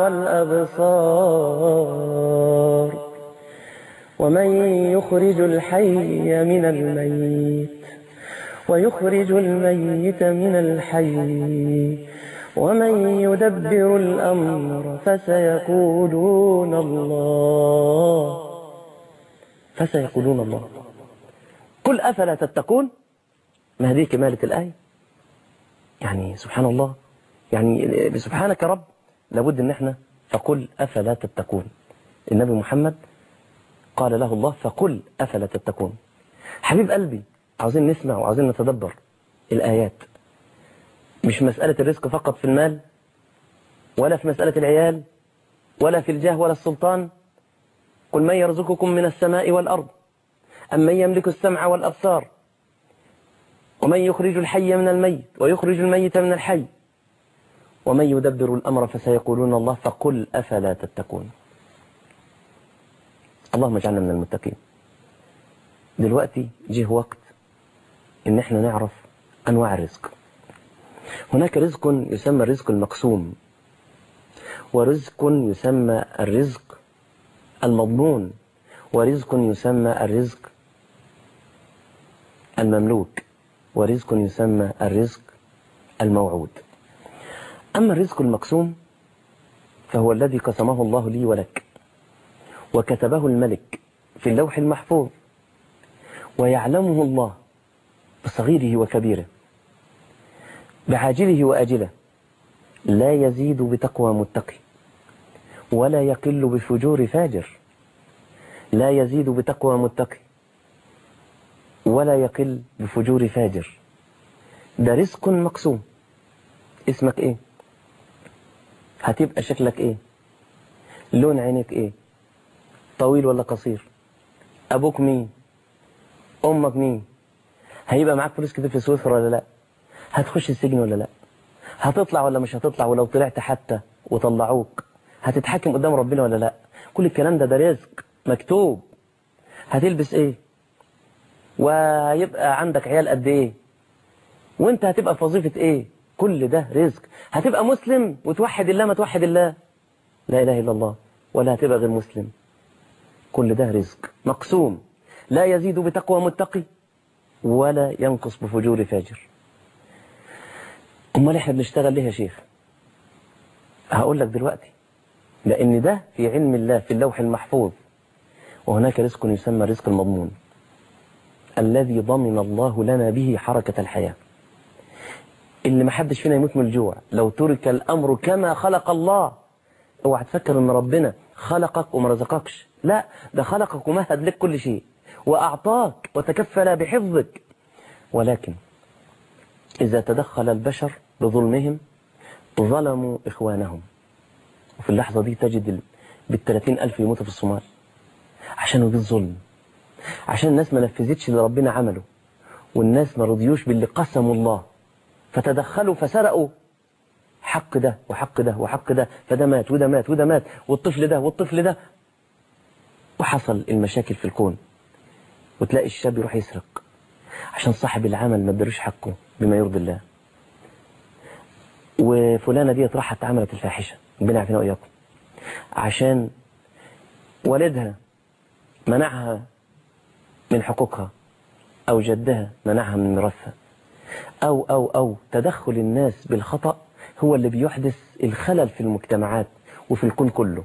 والأبصار ومن يخرج الحي من الميت ويخرج الميت من الحي ومن يدبر الأمر فسيقولون الله فسيقولون الله قل أفلا تتقون ما هذه كمالة الآية يعني سبحان الله يعني سبحانك يا رب لابد ان احنا فقل أفلا تتقون النبي محمد قال له الله فقل أفلا تتقون حبيب قلبي عاوزين نسمع وعاوزين نتدبر الآيات مش مسألة الرزق فقط في المال ولا في مسألة العيال ولا في الجاه ولا السلطان قل من يرزقكم من السماء والأرض أم من يملك السمع والأبصار ومن يخرج الحي من الميت ويخرج الميت من الحي ومن يدبر الأمر فسيقولون الله فقل أفلا تتقون اللهم اجعلنا من المتقين دلوقتي جه وقت ان احنا نعرف انواع الرزق هناك رزق يسمى الرزق المقسوم ورزق يسمى الرزق المضمون ورزق يسمى الرزق المملوك ورزق يسمى الرزق الموعود أما الرزق المقسوم فهو الذي قسمه الله لي ولك وكتبه الملك في اللوح المحفوظ ويعلمه الله بصغيره وكبيره بعاجله وآجله لا يزيد بتقوى متقي ولا يقل بفجور فاجر لا يزيد بتقوى متقي ولا يقل بفجور فاجر ده رزق مقسوم اسمك ايه هتبقى شكلك ايه لون عينك ايه طويل ولا قصير ابوك مين امك مين هيبقى معاك فلوس كتير في سويسرا ولا لا هتخش السجن ولا لا هتطلع ولا مش هتطلع ولو طلعت حتى وطلعوك هتتحكم قدام ربنا ولا لا كل الكلام ده ده رزق مكتوب هتلبس ايه وهيبقى عندك عيال قد ايه وانت هتبقى في وظيفة ايه كل ده رزق هتبقى مسلم وتوحد الله ما توحد الله لا اله الا الله ولا هتبقى غير مسلم كل ده رزق مقسوم لا يزيد بتقوى متقي ولا ينقص بفجور فاجر امال احنا بنشتغل ليه يا شيخ هقول لك دلوقتي لان ده في علم الله في اللوح المحفوظ وهناك رزق يسمى رزق المضمون الذي ضمن الله لنا به حركة الحياة اللي ما حدش فينا يموت من الجوع لو ترك الأمر كما خلق الله اوعى تفكر ان ربنا خلقك وما رزقكش لا ده خلقك ومهد لك كل شيء وأعطاك وتكفل بحفظك ولكن إذا تدخل البشر بظلمهم ظلموا إخوانهم وفي اللحظة دي تجد بالثلاثين ألف يموتوا في الصومال عشان بالظلم عشان الناس ما نفذتش اللي ربنا عمله والناس ما رضيوش باللي قسموا الله فتدخلوا فسرقوا حق ده وحق ده وحق ده فده مات وده مات وده مات والطفل ده والطفل ده وحصل المشاكل في الكون وتلاقي الشاب يروح يسرق عشان صاحب العمل ما ادالوش حقه بما يرضي الله وفلانة ديت راحت عملت الفاحشة ربنا يعافينا وإياكم عشان والدها منعها من حقوقها أو جدها منعها من ميراثها أو أو أو تدخل الناس بالخطأ هو اللي بيحدث الخلل في المجتمعات وفي الكون كله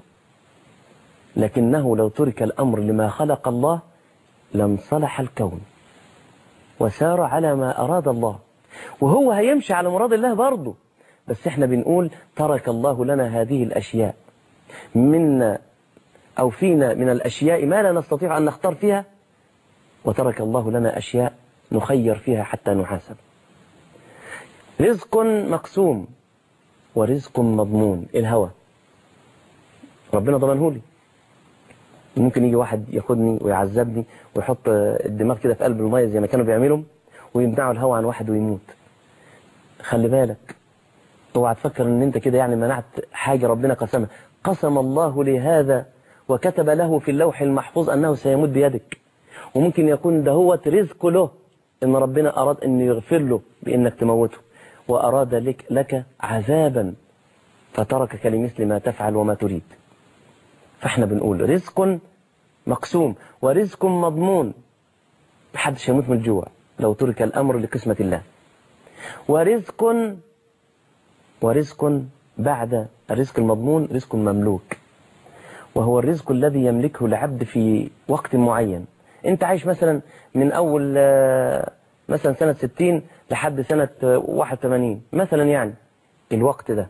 لكنه لو ترك الأمر لما خلق الله لم صلح الكون وسار على ما أراد الله وهو هيمشي على مراد الله برضه بس احنا بنقول ترك الله لنا هذه الأشياء منا أو فينا من الأشياء ما لا نستطيع أن نختار فيها وترك الله لنا أشياء نخير فيها حتى نحاسب رزق مقسوم ورزق مضمون الهوى ربنا ضمنه لي ممكن يجي واحد ياخدني ويعذبني ويحط الدماغ كده في قلب الميه زي ما كانوا بيعملوا ويمنعوا الهوى عن واحد ويموت خلي بالك اوعى تفكر ان انت كده يعني منعت حاجه ربنا قسمها قسم الله لهذا وكتب له في اللوح المحفوظ انه سيموت بيدك وممكن يكون ده هو رزق له ان ربنا اراد ان يغفر له بانك تموته واراد لك لك عذابا فتركك لمثل ما تفعل وما تريد فاحنا بنقول رزق مقسوم ورزق مضمون محدش يموت من الجوع لو ترك الامر لقسمه الله ورزق ورزق بعد الرزق المضمون رزق مملوك وهو الرزق الذي يملكه العبد في وقت معين انت عايش مثلا من اول مثلا سنة 60 لحد سنة 81 مثلا يعني الوقت ده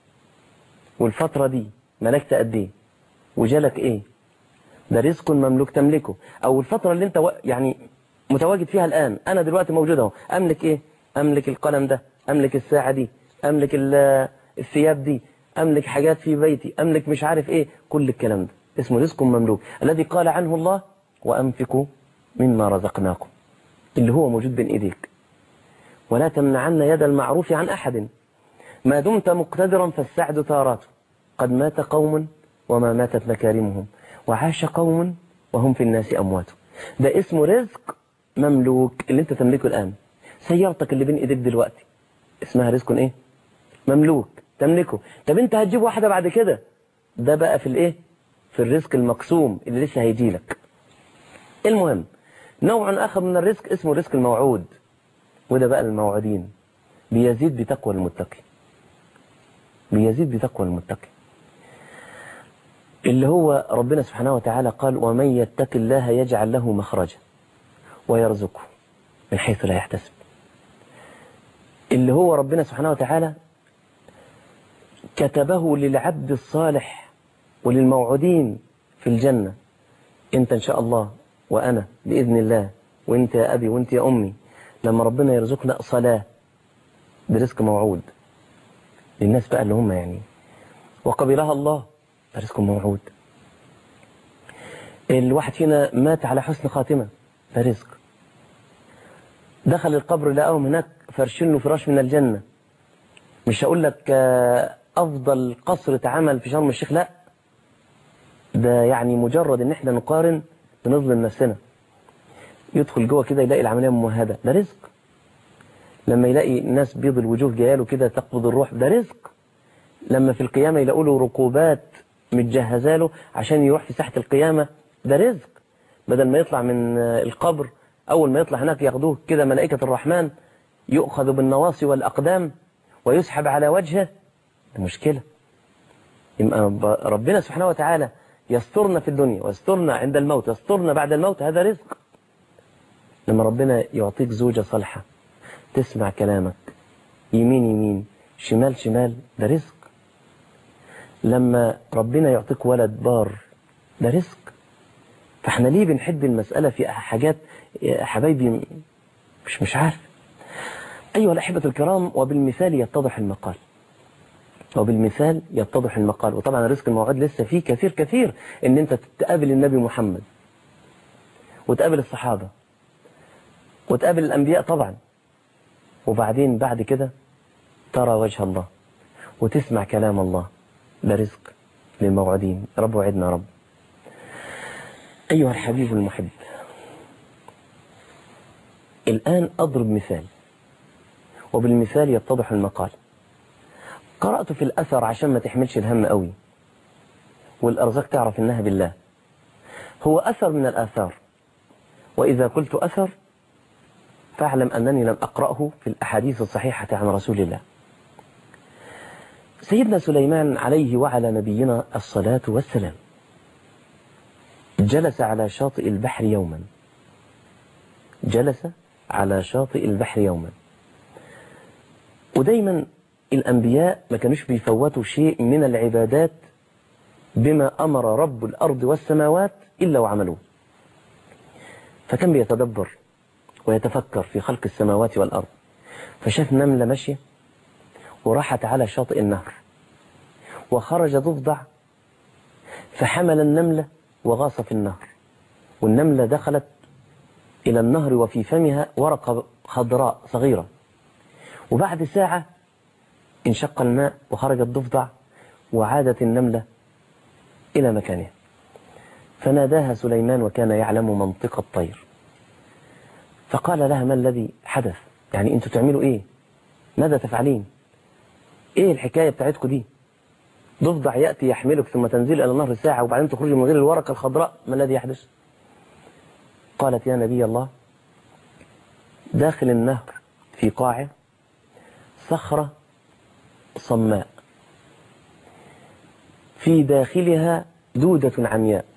والفترة دي ملكت قد ايه وجالك ايه ده رزق مملوك تملكه او الفترة اللي انت يعني متواجد فيها الان انا دلوقتي موجود اهو املك ايه املك القلم ده املك الساعة دي املك الثياب دي املك حاجات في بيتي املك مش عارف ايه كل الكلام ده اسمه رزق مملوك الذي قال عنه الله وانفقوا مما رزقناكم اللي هو موجود بين ايديك ولا تمنعن يد المعروف عن احد ما دمت مقتدرا فالسعد تاراته قد مات قوم وما ماتت مكارمهم وعاش قوم وهم في الناس اموات ده اسمه رزق مملوك اللي انت تملكه الان سيارتك اللي بين ايديك دلوقتي اسمها رزق ايه مملوك تملكه طب انت هتجيب واحدة بعد كده ده بقى في الايه في الرزق المقسوم اللي لسه هيجي لك المهم نوع اخر من الرزق اسمه الرزق الموعود وده بقى الموعودين بيزيد بتقوى المتقي بيزيد بتقوى المتقي اللي هو ربنا سبحانه وتعالى قال ومن يتق الله يجعل له مخرجا ويرزقه من حيث لا يحتسب اللي هو ربنا سبحانه وتعالى كتبه للعبد الصالح وللموعودين في الجنة انت ان شاء الله وانا باذن الله وانت يا ابي وانت يا امي لما ربنا يرزقنا صلاة برزق موعود للناس بقى اللي هم يعني وقبلها الله رزق موعود الواحد فينا مات على حسن خاتمة ده رزق دخل القبر لقاهم هناك فرشين له فراش من الجنة مش هقول لك أفضل قصر اتعمل في شرم الشيخ لا ده يعني مجرد ان احنا نقارن بنظلم نفسنا يدخل جوه كده يلاقي العملية ممهدة ده رزق لما يلاقي ناس بيض الوجوه جايه له كده تقبض الروح ده رزق لما في القيامة يلاقوا له ركوبات متجهزه له عشان يروح في ساحة القيامة ده رزق بدل ما يطلع من القبر أول ما يطلع هناك ياخدوه كده ملائكة الرحمن يؤخذ بالنواصي والأقدام ويسحب على وجهه ده مشكلة يبقى ربنا سبحانه وتعالى يسترنا في الدنيا ويسترنا عند الموت يسترنا بعد الموت هذا رزق لما ربنا يعطيك زوجة صالحة تسمع كلامك يمين يمين شمال شمال ده رزق لما ربنا يعطيك ولد بار ده رزق فاحنا ليه بنحب المسألة في حاجات حبايبي مش مش عارف أيها الأحبة الكرام وبالمثال يتضح المقال وبالمثال يتضح المقال وطبعا رزق الموعد لسه فيه كثير كثير ان انت تقابل النبي محمد وتقابل الصحابة وتقابل الأنبياء طبعا وبعدين بعد كده ترى وجه الله وتسمع كلام الله ده رزق للموعدين رب وعدنا رب أيها الحبيب المحب الآن أضرب مثال وبالمثال يتضح المقال قرأت في الأثر عشان ما تحملش الهم قوي والأرزاق تعرف إنها بالله هو أثر من الآثار وإذا قلت أثر فاعلم أنني لم أقرأه في الأحاديث الصحيحة عن رسول الله سيدنا سليمان عليه وعلى نبينا الصلاة والسلام جلس على شاطئ البحر يوما جلس على شاطئ البحر يوما ودايما الأنبياء ما كانوش بيفوتوا شيء من العبادات بما أمر رب الأرض والسماوات إلا وعملوه فكان بيتدبر ويتفكر في خلق السماوات والأرض فشاف نملة ماشية وراحت على شاطئ النهر وخرج ضفدع فحمل النملة وغاص في النهر والنملة دخلت إلى النهر وفي فمها ورقة خضراء صغيرة وبعد ساعة انشق الماء وخرج الضفدع وعادت النملة إلى مكانها فناداها سليمان وكان يعلم منطق الطير فقال لها ما الذي حدث يعني انتوا تعملوا ايه ماذا تفعلين ايه الحكاية بتاعتكم دي ضفدع يأتي يحملك ثم تنزل إلى النهر ساعة وبعدين تخرج من غير الورقة الخضراء ما الذي يحدث قالت يا نبي الله داخل النهر في قاعه صخرة صماء في داخلها دودة عمياء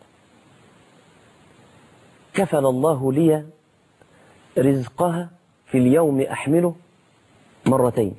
كفل الله لي رزقها في اليوم أحمله مرتين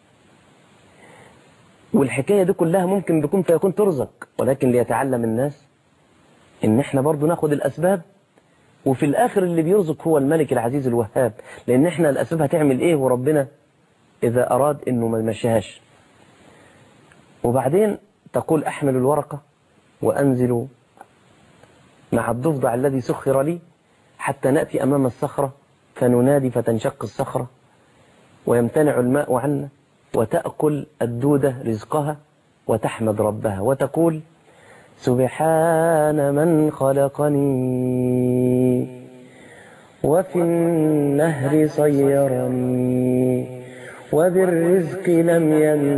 والحكاية دي كلها ممكن بكون فيكون ترزق ولكن ليتعلم الناس ان احنا برضو ناخد الأسباب وفي الآخر اللي بيرزق هو الملك العزيز الوهاب لأن احنا الأسباب هتعمل ايه وربنا إذا أراد انه ما يمشيهاش وبعدين تقول أحمل الورقة وأنزل مع الضفدع الذي سخر لي حتى نأتي أمام الصخرة فننادي فتنشق الصخرة ويمتنع الماء عنا وتأكل الدودة رزقها وتحمد ربها وتقول سبحان من خلقني وفي النهر صيرني وبالرزق لم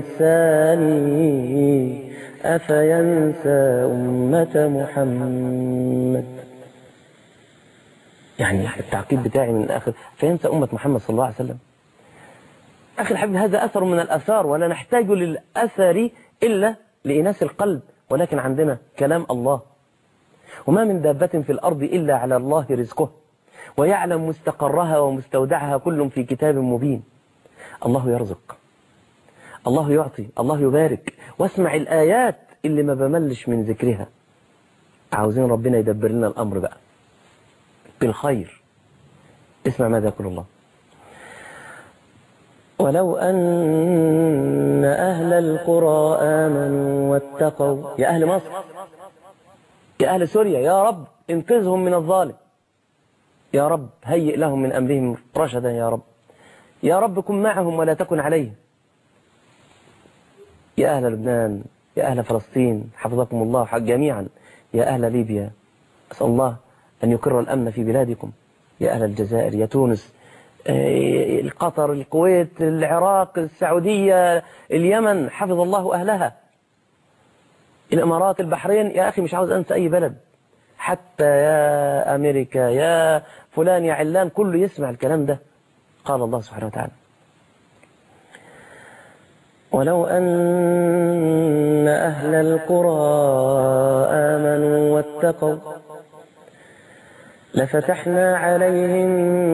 ينساني أفينسى أمة محمد يعني التعقيب بتاعي من الآخر فينسى أمة محمد صلى الله عليه وسلم أخي الحبيب هذا أثر من الأثار ولا نحتاج للأثر إلا لإناس القلب ولكن عندنا كلام الله وما من دابة في الأرض إلا على الله رزقه ويعلم مستقرها ومستودعها كل في كتاب مبين الله يرزق الله يعطي الله يبارك واسمع الآيات اللي ما بملش من ذكرها عاوزين ربنا يدبر لنا الأمر بقى بالخير اسمع ماذا يقول الله ولو أن أهل القرى آمنوا واتقوا يا أهل مصر يا أهل سوريا يا رب انقذهم من الظالم يا رب هيئ لهم من أمرهم رشدا يا رب يا رب كن معهم ولا تكن عليهم يا أهل لبنان يا أهل فلسطين حفظكم الله جميعا يا أهل ليبيا أسأل الله أن يقر الأمن في بلادكم يا أهل الجزائر يا تونس القطر الكويت العراق السعودية اليمن حفظ الله أهلها الإمارات البحرين يا أخي مش عاوز أنسى أي بلد حتى يا أمريكا يا فلان يا علان كله يسمع الكلام ده قال الله سبحانه وتعالى ولو أن أهل القرى آمنوا واتقوا لفتحنا عليهم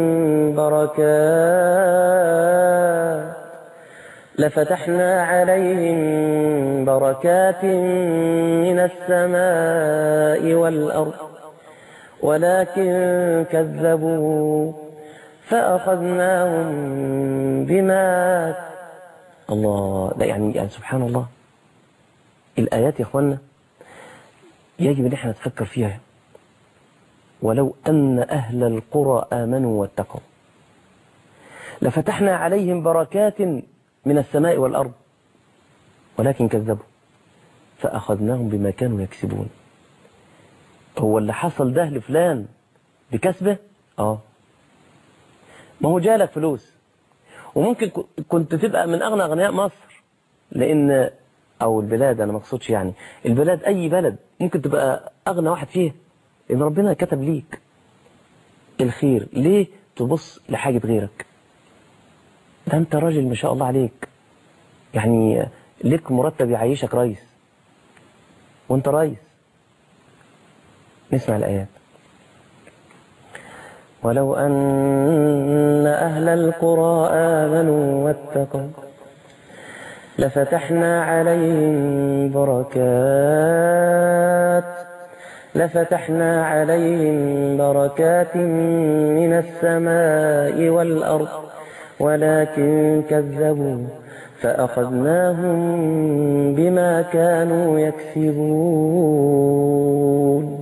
بركات لفتحنا عليهم بركات من السماء والأرض ولكن كذبوا فأخذناهم بما الله لا يعني, يعني سبحان الله الآيات يا إخوانا يجب أن احنا نتفكر فيها ولو أن أهل القرى آمنوا واتقوا لفتحنا عليهم بركات من السماء والأرض ولكن كذبوا فأخذناهم بما كانوا يكسبون هو اللي حصل ده لفلان بكسبه اه ما هو جالك فلوس وممكن كنت تبقى من أغنى أغنياء مصر لأن أو البلاد أنا ما اقصدش يعني البلاد أي بلد ممكن تبقى أغنى واحد فيها إن ربنا كتب ليك الخير ليه تبص لحاجة غيرك ده انت راجل ما شاء الله عليك يعني لك مرتب يعيشك ريس وانت ريس نسمع الآيات ولو أن أهل القرى آمنوا واتقوا لفتحنا عليهم بركات لفتحنا عليهم بركات من السماء والأرض ولكن كذبوا فأخذناهم بما كانوا يكسبون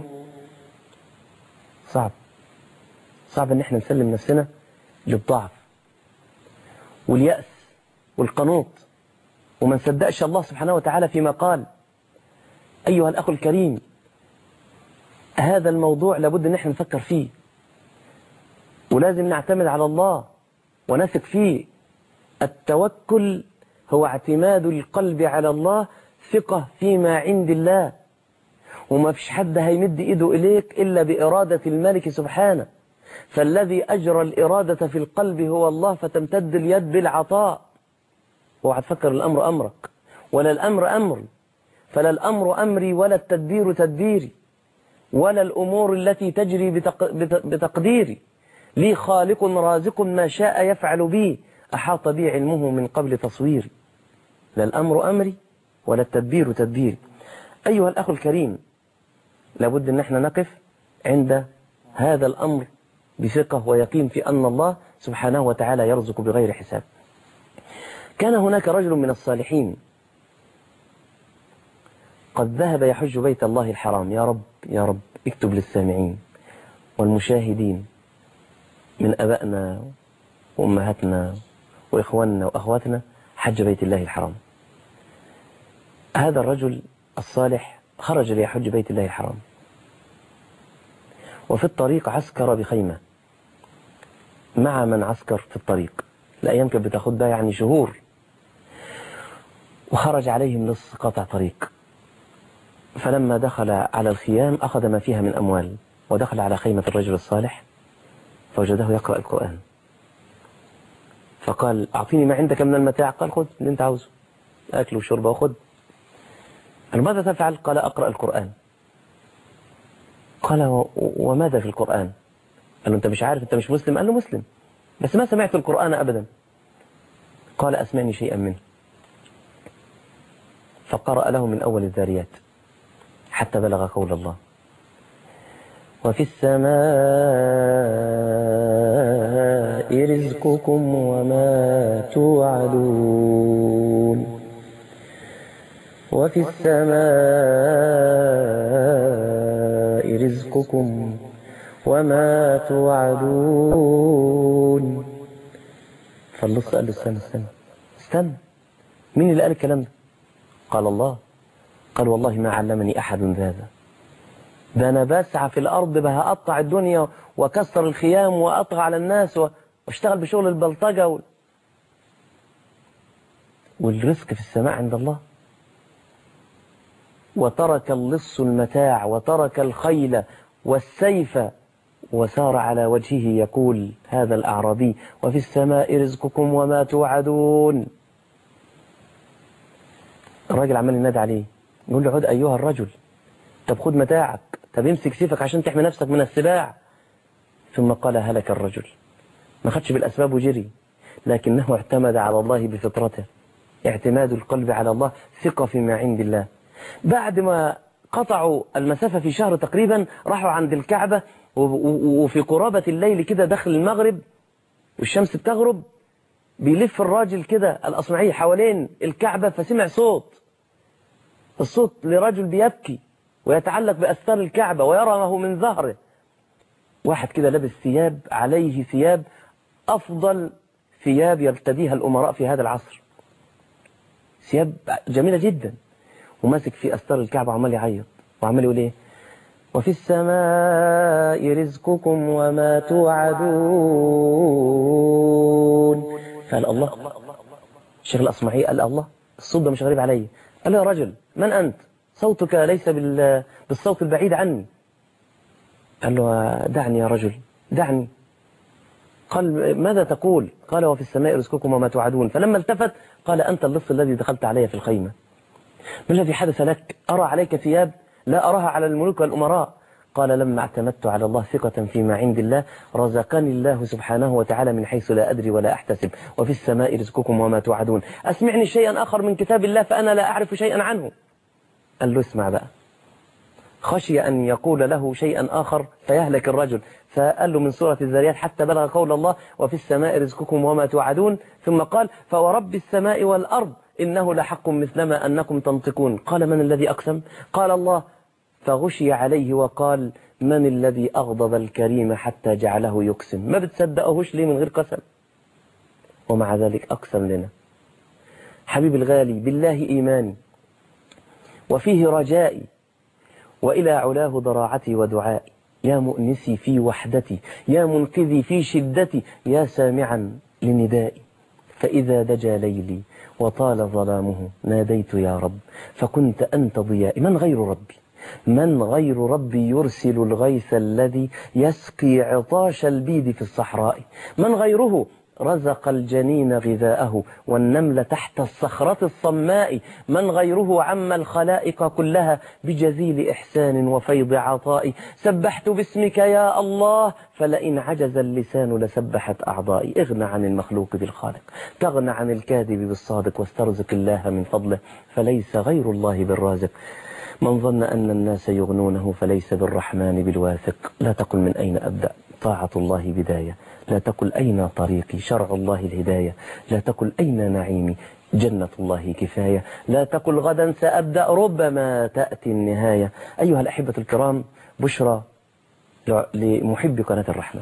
صعب صعب ان احنا نسلم نفسنا للضعف واليأس والقنوط وما نصدقش الله سبحانه وتعالى فيما قال أيها الأخ الكريم هذا الموضوع لابد ان احنا نفكر فيه ولازم نعتمد على الله ونثق فيه التوكل هو اعتماد القلب على الله ثقة فيما عند الله وما فيش حد هيمد ايده اليك الا بإرادة الملك سبحانه فالذي أجرى الإرادة في القلب هو الله فتمتد اليد بالعطاء اوعى تفكر الأمر أمرك ولا الأمر أمري فلا الأمر أمري ولا التدبير تدبيري ولا الأمور التي تجري بتق... بت... بتقديري لي خالق رازق ما شاء يفعل بي أحاط بي علمه من قبل تصويري لا الأمر أمري ولا التدبير تدبيري أيها الأخ الكريم لابد أن احنا نقف عند هذا الأمر بثقة ويقين في أن الله سبحانه وتعالى يرزق بغير حساب كان هناك رجل من الصالحين قد ذهب يحج بيت الله الحرام يا رب يا رب اكتب للسامعين والمشاهدين من أبائنا وأمهاتنا وإخواننا وأخواتنا حج بيت الله الحرام هذا الرجل الصالح خرج ليحج بيت الله الحرام وفي الطريق عسكر بخيمة مع من عسكر في الطريق الأيام كانت بتاخد ده يعني شهور وخرج عليهم نص قطع طريق فلما دخل على الخيام أخذ ما فيها من أموال ودخل على خيمة الرجل الصالح فوجده يقرأ القرآن فقال أعطيني ما عندك من المتاع قال خذ اللي أنت عاوزه أكل وشرب وخذ قال ماذا تفعل قال أقرأ القرآن قال وماذا في القرآن قال له أنت مش عارف أنت مش مسلم قال له مسلم بس ما سمعت القرآن أبدا قال أسمعني شيئا منه فقرأ له من أول الذاريات حتى بلغ قول الله وفي السماء رزقكم وما توعدون وفي السماء رزقكم وما توعدون فاللص قال له استنى استنى استنى مين اللي قال الكلام ده قال الله قال والله ما علمني أحد هذا ده أنا بسعى في الأرض بهقطع الدنيا وكسر الخيام وأطغى على الناس واشتغل بشغل البلطجة و... والرزق في السماء عند الله وترك اللص المتاع وترك الخيل والسيف وسار على وجهه يقول هذا الأعرابي وفي السماء رزقكم وما توعدون الراجل عمال ينادي عليه يقول له عد أيها الرجل طب خد متاعك طب امسك سيفك عشان تحمي نفسك من السباع ثم قال هلك الرجل ما خدش بالأسباب وجري لكنه اعتمد على الله بفطرته اعتماد القلب على الله ثقة فيما عند الله بعد ما قطعوا المسافة في شهر تقريبا راحوا عند الكعبة وفي قرابة الليل كده دخل المغرب والشمس بتغرب بيلف الراجل كده الأصمعي حوالين الكعبة فسمع صوت الصوت لرجل بيبكي ويتعلق بأستار الكعبة ويرى ما هو من ظهره واحد كده لابس ثياب عليه ثياب أفضل ثياب يرتديها الأمراء في هذا العصر ثياب جميلة جدا وماسك في أستار الكعبة وعمال يعيط وعمال يقول إيه وفي السماء رزقكم وما توعدون قال الله الشيخ الأصمعي قال الله الصوت ده مش غريب علي قال له يا رجل من أنت صوتك ليس بالصوت البعيد عني قال له دعني يا رجل دعني قال ماذا تقول قال وفي السماء رزقكم وما توعدون فلما التفت قال أنت اللص الذي دخلت علي في الخيمة ما الذي حدث لك أرى عليك ثياب لا أراها على الملوك والأمراء قال لما اعتمدت على الله ثقة فيما عند الله رزقني الله سبحانه وتعالى من حيث لا أدري ولا أحتسب وفي السماء رزقكم وما توعدون أسمعني شيئا آخر من كتاب الله فأنا لا أعرف شيئا عنه قال له اسمع بقى خشي أن يقول له شيئا آخر فيهلك الرجل فقال له من سورة الذريات حتى بلغ قول الله وفي السماء رزقكم وما توعدون ثم قال فورب السماء والأرض إنه لحق مثلما أنكم تنطقون قال من الذي أقسم قال الله فغشي عليه وقال من الذي أغضب الكريم حتى جعله يقسم ما بتصدقهوش ليه من غير قسم ومع ذلك أقسم لنا حبيبي الغالي بالله إيماني وفيه رجائي وإلى علاه ضراعتي ودعائي يا مؤنسي في وحدتي يا منقذي في شدتي يا سامعا لندائي فإذا دجى ليلي وطال ظلامه ناديت يا رب فكنت أنت ضيائي من غير ربي من غير ربي يرسل الغيث الذي يسقي عطاش البيد في الصحراء من غيره رزق الجنين غذاءه والنمل تحت الصخرة الصماء من غيره عم الخلائق كلها بجزيل إحسان وفيض عطاء سبحت باسمك يا الله فلئن عجز اللسان لسبحت أعضائي اغنى عن المخلوق بالخالق تغنى عن الكاذب بالصادق واسترزق الله من فضله فليس غير الله بالرازق من ظن أن الناس يغنونه فليس بالرحمن بالواثق لا تقل من أين أبدأ طاعة الله بداية لا تقل أين طريقي شرع الله الهداية لا تقل أين نعيمي جنة الله كفاية لا تقل غدا سأبدأ ربما تأتي النهاية أيها الأحبة الكرام بشرى لمحب قناة الرحمة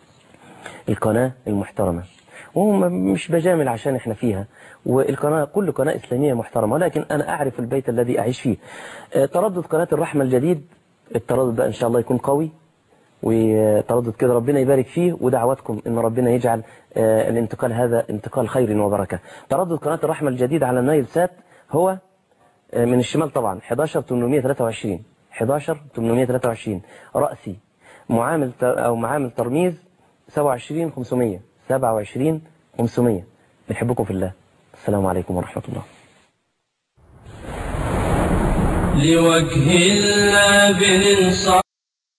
القناة المحترمة وهو مش بجامل عشان احنا فيها والقناة كل قناة إسلامية محترمة ولكن أنا أعرف البيت الذي أعيش فيه تردد قناة الرحمة الجديد التردد ده إن شاء الله يكون قوي وتردد كده ربنا يبارك فيه ودعواتكم ان ربنا يجعل الانتقال هذا انتقال خير وبركة تردد قناة الرحمة الجديد على النايل سات هو من الشمال طبعا 11823 11823 رأسي معامل او معامل ترميز 27500 27500 بنحبكم في الله السلام عليكم ورحمة الله لوجه الله بننصح